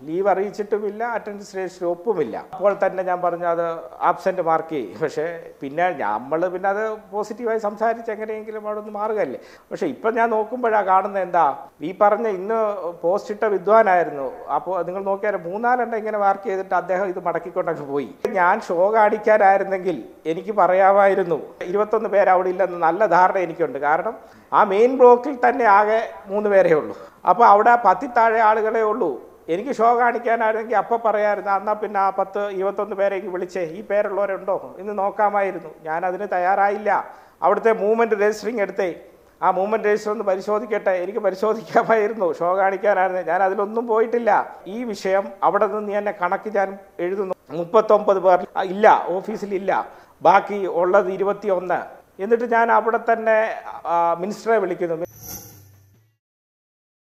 leave അറിയിച്ചിട്ടുമില്ല attendance register ഒപ്പുമില്ല അപ്പോൾ തന്നെ ഞാൻ പറഞ്ഞു അത് ആബ്സെന്റ് മാർക്ക് ചെയ്യും പക്ഷേ പിന്നെ നമ്മൾ പിന്നെ അത് പോസിറ്റീവായി സംസാരിച്ച് എങ്ങനെയെങ്കിലും അവിടെ നിന്ന് മാറുകയല്ലേ പക്ഷേ ഇപ്പം ഞാൻ നോക്കുമ്പോഴാണ് കാണുന്നത് എന്താ ഈ പറഞ്ഞ ഇന്ന് പോസ്റ്റ് ഇട്ട വിദ്വാനായിരുന്നു അപ്പോൾ നിങ്ങൾ നോക്കിയാൽ മൂന്നാലെണ്ണം ഇങ്ങനെ മാർക്ക് ചെയ്തിട്ട് അദ്ദേഹം ഇത് മടക്കിക്കൊണ്ടൊക്കെ പോയി ഞാൻ ഷോ കാണിക്കാനായിരുന്നെങ്കിൽ എനിക്ക് പറയാമായിരുന്നു ഇരുപത്തൊന്ന് പേര് അവിടെ ഇല്ലെന്ന് നല്ല ധാരണ എനിക്കുണ്ട് കാരണം ആ മെയിൻ ബ്ലോക്കിൽ തന്നെ ആകെ മൂന്ന് പേരേ ഉള്ളൂ അപ്പോൾ അവിടെ പത്തി താഴെ ആളുകളേ ഉള്ളൂ എനിക്ക് ഷോ കാണിക്കാനായിരുന്നെങ്കിൽ അപ്പം പറയാമായിരുന്നു എന്നാൽ പിന്നെ ആ പത്ത് ഇരുപത്തൊന്ന് പേരേക്ക് വിളിച്ചേ ഈ പേരുള്ളവരുണ്ടോ ഇന്ന് നോക്കാമായിരുന്നു ഞാൻ അതിന് തയ്യാറായില്ല അവിടുത്തെ മൂവ്മെൻറ്റ് രജിസ്റ്ററിങ് എടുത്തേ ആ മൂവ്മെൻറ്റ് രജിസ്റ്റർ ഒന്ന് പരിശോധിക്കട്ടെ എനിക്ക് പരിശോധിക്കാമായിരുന്നു ഷോ കാണിക്കാനായിരുന്നു ഞാൻ അതിലൊന്നും പോയിട്ടില്ല ഈ വിഷയം അവിടെ നിന്ന് എന്നെ കണക്ക് ഞാൻ എഴുതുന്നു മുപ്പത്തൊമ്പത് പേർ ആ, ഇല്ല ഓഫീസിലില്ല ബാക്കി ഉള്ളത് ഇരുപത്തി ഒന്ന് എന്നിട്ട് ഞാൻ അവിടെ തന്നെ ആ, മിനിസ്റ്ററെ വിളിക്കുന്നു